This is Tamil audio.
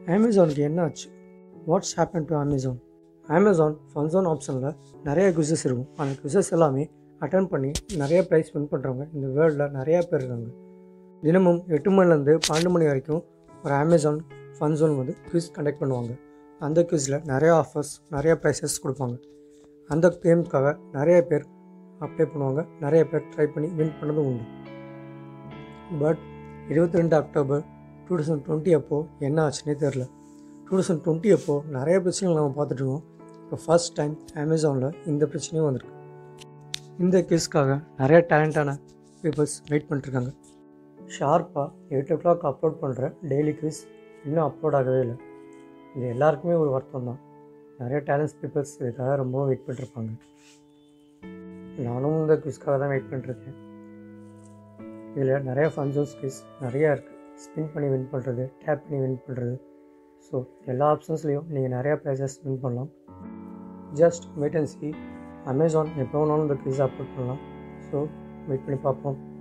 அமேசானுக்கு என்ன ஆச்சு what's happen to Amazon Amazon fun zone ஆப்ஷனில் நிறைய குவிசஸ் இருக்கும் அந்த குவிசஸ் எல்லாமே அட்டன் பண்ணி நிறைய ப்ரைஸ் வின் பண்ணுறவங்க இந்த வேர்ல்டில் நிறையா பேர் இருக்காங்க தினமும் எட்டு மணிலேருந்து பன்னெண்டு மணி வரைக்கும் ஒரு அமேசான் ஃபன் ஜோன் வந்து குவிஸ் கண்டக்ட் பண்ணுவாங்க அந்த குவிஸில் நிறைய ஆஃபர்ஸ் நிறைய ப்ரைஸஸ் கொடுப்பாங்க அந்த கேமுக்காக நிறைய பேர் அப்ளை பண்ணுவாங்க நிறைய பேர் ட்ரை பண்ணி வின் பண்ணதும் உண்டு பட் இருபத்தி ரெண்டு அக்டோபர் டூ தௌசண்ட் டுவெண்ட்டி அப்போது என்ன ஆச்சுன்னே தெரில டூ தௌசண்ட் டுவெண்ட்டி அப்போது நிறைய பிரச்சனைகள் நம்ம பார்த்துட்டு இருக்கோம் இப்போ ஃபர்ஸ்ட் டைம் அமேசானில் இந்த பிரச்சனையும் வந்திருக்கு இந்த கேஸ்க்காக நிறைய டேலண்டான பீப்புள்ஸ் வெயிட் பண்ணிட்டுருக்காங்க ஷார்ப்பாக எயிட் ஓ கிளாக் அப்லோட் பண்ணுற டெய்லி குவிஸ் இன்னும் அப்லோட் ஆகவே இல்லை இது எல்லாருக்குமே ஒரு வருத்தம் தான் நிறைய டேலண்ட்ஸ் பீப்புள்ஸ் இதுக்காக ரொம்ப வெயிட் பண்ணிருப்பாங்க நானும் இந்த குவிஸ்க்காக தான் வெயிட் பண்ணிருக்கேன் இதில் நிறைய ஃபன்சோஸ் குவிஸ் நிறையா இருக்குது ஸ்பின் பண்ணி வின் பண்ணுறது டேப் பண்ணி வின் பண்ணுறது ஸோ எல்லா ஆப்ஷன்ஸ்லேயும் நீங்கள் நிறையா ப்ரைஸஸ் வின் பண்ணலாம் just wait and see Amazon எப்போ வேணாலும் இந்த குவிஸ் அப்லோட் பண்ணலாம் ஸோ வெயிட் பண்ணி பார்ப்போம்